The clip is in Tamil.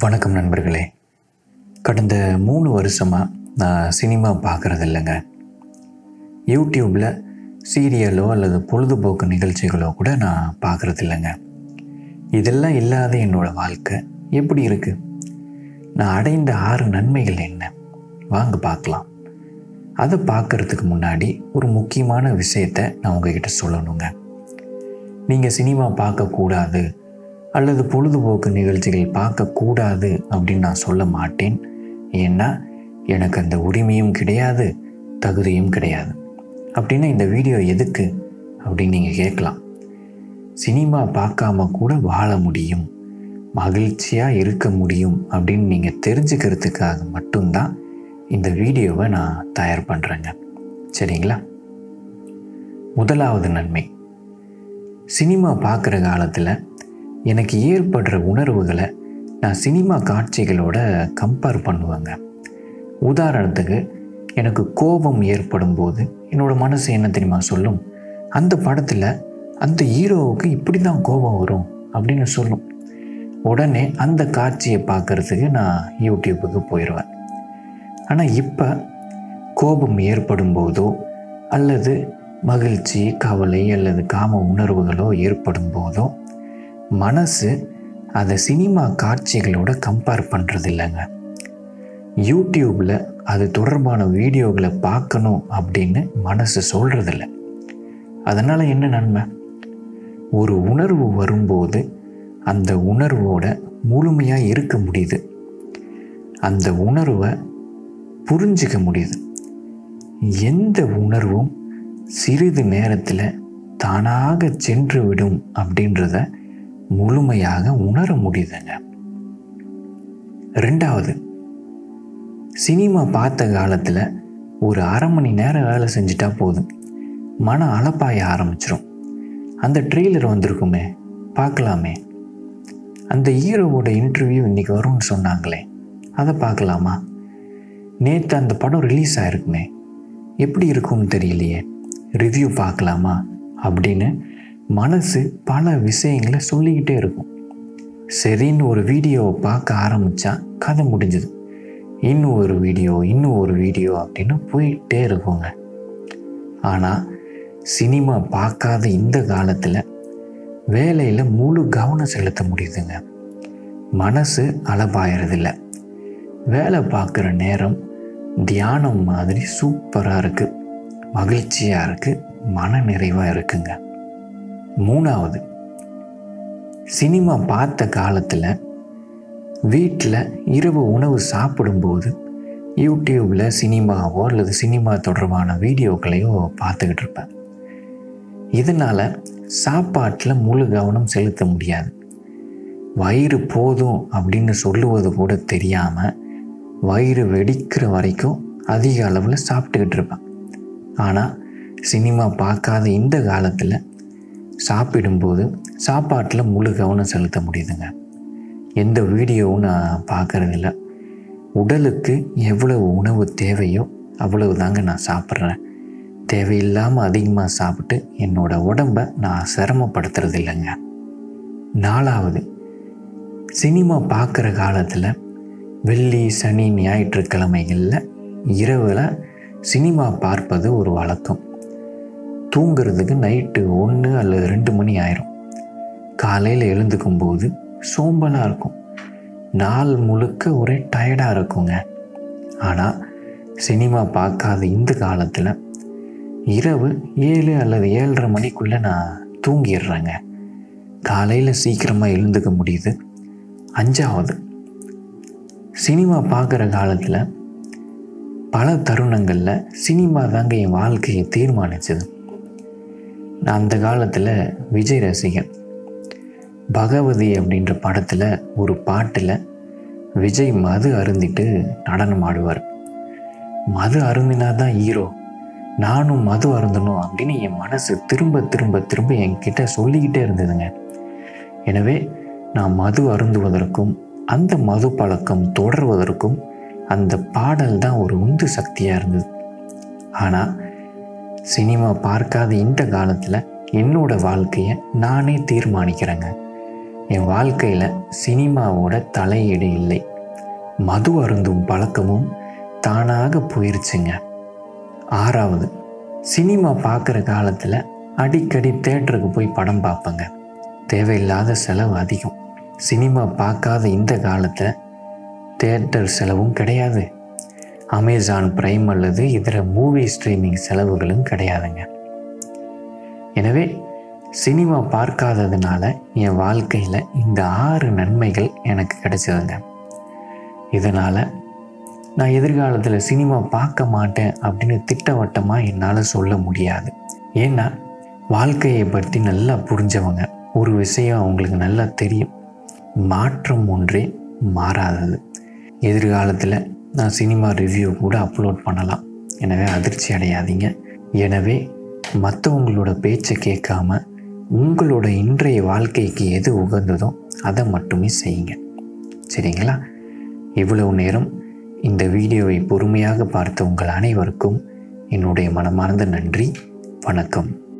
வணக்கம் நண்பர்களே கடந்த மூணு வருஷமாக நான் சினிமா பார்க்குறது இல்லைங்க யூடியூப்பில் சீரியலோ அல்லது பொழுதுபோக்கு நிகழ்ச்சிகளோ கூட நான் பார்க்குறது இல்லைங்க இதெல்லாம் இல்லாத என்னோடய வாழ்க்கை எப்படி இருக்குது நான் அடைந்த ஆறு நன்மைகள் என்ன வாங்க பார்க்கலாம் அதை பார்க்குறதுக்கு முன்னாடி ஒரு முக்கியமான விஷயத்தை நான் உங்ககிட்ட சொல்லணுங்க நீங்கள் சினிமா பார்க்கக்கூடாது அல்லது பொழுதுபோக்கு நிகழ்ச்சிகள் பார்க்கக்கூடாது அப்படின்னு நான் சொல்ல மாட்டேன் ஏன்னா எனக்கு அந்த உரிமையும் கிடையாது தகுதியும் கிடையாது அப்படின்னா இந்த வீடியோ எதுக்கு அப்படின்னு நீங்கள் கேட்கலாம் சினிமா பார்க்காம கூட வாழ முடியும் மகிழ்ச்சியாக இருக்க முடியும் அப்படின்னு நீங்கள் தெரிஞ்சுக்கிறதுக்காக மட்டும்தான் இந்த வீடியோவை நான் தயார் பண்ணுறேங்க சரிங்களா முதலாவது நன்மை சினிமா பார்க்குற காலத்தில் எனக்கு ஏற்படுற உணர்வுகளை நான் சினிமா காட்சிகளோட கம்பேர் பண்ணுவேங்க உதாரணத்துக்கு எனக்கு கோபம் ஏற்படும் போது என்னோட மனசு என்ன தெரியுமா சொல்லும் அந்த படத்தில் அந்த ஹீரோவுக்கு இப்படி தான் கோபம் வரும் அப்படின்னு சொல்லும் உடனே அந்த காட்சியை பார்க்குறதுக்கு நான் யூடியூப்புக்கு போயிடுவேன் ஆனால் இப்போ கோபம் ஏற்படும் போதோ அல்லது மகிழ்ச்சி கவலை அல்லது காம உணர்வுகளோ ஏற்படும் போதோ மனசு அதை சினிமா காட்சிகளோட கம்பேர் பண்ணுறது இல்லைங்க யூடியூப்பில் அது தொடர்பான வீடியோகளை பார்க்கணும் அப்படின்னு மனசு சொல்கிறதில்ல அதனால் என்ன நன்மை ஒரு உணர்வு வரும்போது அந்த உணர்வோட முழுமையாக இருக்க முடியுது அந்த உணர்வை புரிஞ்சிக்க முடியுது எந்த உணர்வும் சிறிது நேரத்தில் தானாக சென்று விடும் அப்படின்றத முழுமையாக உணர முடியுதுங்க ரெண்டாவது சினிமா பார்த்த காலத்தில் ஒரு அரை மணி நேரம் வேலை செஞ்சுட்டா போதும் மன அலப்பாய ஆரம்பிச்சிடும் அந்த ட்ரெய்லர் வந்திருக்குமே பார்க்கலாமே அந்த ஹீரோவோட இன்டர்வியூ இன்றைக்கி வரும்னு சொன்னாங்களே அதை பார்க்கலாமா நேற்று அந்த படம் ரிலீஸ் ஆகிருக்குமே எப்படி இருக்கும்னு தெரியலையே ரிவ்யூ பார்க்கலாமா அப்படின்னு மனசு பல விஷயங்களை சொல்லிக்கிட்டே இருக்கும் சரின்னு ஒரு வீடியோவை பார்க்க ஆரம்பித்தா கதை முடிஞ்சுது இன்னும் ஒரு வீடியோ இன்னும் ஒரு வீடியோ அப்படின்னு போயிட்டே இருக்குங்க ஆனால் சினிமா பார்க்காத இந்த காலத்தில் வேலையில் முழு கவனம் செலுத்த முடியுதுங்க மனசு அலபாயறதில்ல வேலை பார்க்குற நேரம் தியானம் மாதிரி சூப்பராக இருக்குது மகிழ்ச்சியாக இருக்குது மன நிறைவாக இருக்குங்க மூணாவது சினிமா பார்த்த காலத்தில் வீட்டில் இரவு உணவு சாப்பிடும்போது யூடியூப்பில் சினிமாவோ அல்லது சினிமா தொடர்பான வீடியோக்களையோ பார்த்துக்கிட்டு இருப்பேன் இதனால் சாப்பாட்டில் முழு கவனம் செலுத்த முடியாது வயிறு போதும் அப்படின்னு சொல்லுவது கூட தெரியாமல் வயிறு வெடிக்கிற வரைக்கும் அதிக அளவில் சாப்பிட்டுக்கிட்டு இருப்பேன் ஆனால் சினிமா பார்க்காத இந்த காலத்தில் சாப்பிடும்போது சாப்பாட்டில் முழு கவனம் செலுத்த முடியுதுங்க எந்த வீடியோவும் நான் பார்க்குறதில்ல உடலுக்கு எவ்வளவு உணவு தேவையோ அவ்வளவு தாங்க நான் சாப்பிட்றேன் தேவையில்லாமல் அதிகமாக சாப்பிட்டு என்னோடய உடம்பை நான் சிரமப்படுத்துறது இல்லைங்க நாலாவது சினிமா பார்க்குற காலத்தில் வெள்ளி சனி ஞாயிற்றுக்கிழமைகளில் இரவில் சினிமா பார்ப்பது ஒரு வழக்கம் தூங்கிறதுக்கு நைட்டு ஒன்று அல்லது ரெண்டு மணி ஆயிரும் காலையில் எழுந்துக்கும் போது சோம்பலாக இருக்கும் நாள் முழுக்க ஒரே டயர்டாக இருக்குங்க ஆனால் சினிமா பார்க்காத இந்த காலத்தில் இரவு ஏழு அல்லது ஏழரை மணிக்குள்ளே நான் தூங்கிடுறேங்க காலையில் சீக்கிரமாக எழுந்துக்க முடியுது அஞ்சாவது சினிமா பார்க்குற காலத்தில் பல தருணங்களில் சினிமா தாங்க என் வாழ்க்கையை தீர்மானிச்சது நான் அந்த காலத்தில் விஜய் ரசிகன் பகவதி அப்படின்ற படத்தில் ஒரு பாட்டில் விஜய் மது அருந்திட்டு நடனம் ஆடுவார் மது அருந்தினா தான் ஹீரோ நானும் மது அருந்தணும் அப்படின்னு என் மனசு திரும்ப திரும்ப திரும்ப என்கிட்ட சொல்லிக்கிட்டே இருந்ததுங்க எனவே நான் மது அருந்துவதற்கும் அந்த மது பழக்கம் தொடர்வதற்கும் அந்த பாடல் தான் ஒரு உந்து சக்தியாக இருந்தது ஆனால் சினிமா பார்க்காத இந்த காலத்தில் என்னோட வாழ்க்கையை நானே தீர்மானிக்கிறேங்க என் வாழ்க்கையில் சினிமாவோட தலையீடு இல்லை மது அருந்தும் பழக்கமும் தானாக போயிருச்சுங்க ஆறாவது சினிமா பார்க்குற காலத்தில் அடிக்கடி தேட்டருக்கு போய் படம் பார்ப்பேங்க தேவையில்லாத செலவு அதிகம் சினிமா பார்க்காத இந்த காலத்தில் தேட்டர் செலவும் கிடையாது அமேசான் பிரைம் அல்லது இதர மூவி ஸ்ட்ரீமிங் செலவுகளும் கிடையாதுங்க எனவே சினிமா பார்க்காததுனால என் வாழ்க்கையில் இந்த ஆறு நன்மைகள் எனக்கு கிடைச்சதுங்க இதனால் நான் எதிர்காலத்தில் சினிமா பார்க்க மாட்டேன் அப்படின்னு திட்டவட்டமாக என்னால் சொல்ல முடியாது ஏன்னா வாழ்க்கையை பற்றி நல்லா புரிஞ்சவங்க ஒரு விஷயம் அவங்களுக்கு நல்லா தெரியும் மாற்றம் ஒன்றே மாறாதது எதிர்காலத்தில் நான் சினிமா ரிவ்யூ கூட அப்லோட் பண்ணலாம் எனவே அதிர்ச்சி அடையாதீங்க எனவே மற்றவங்களோட பேச்சை கேட்காம உங்களோட இன்றைய வாழ்க்கைக்கு எது உகந்ததோ அதை மட்டுமே செய்யுங்க சரிங்களா இவ்வளவு நேரம் இந்த வீடியோவை பொறுமையாக பார்த்த உங்கள் அனைவருக்கும் என்னுடைய மனமார்ந்த நன்றி வணக்கம்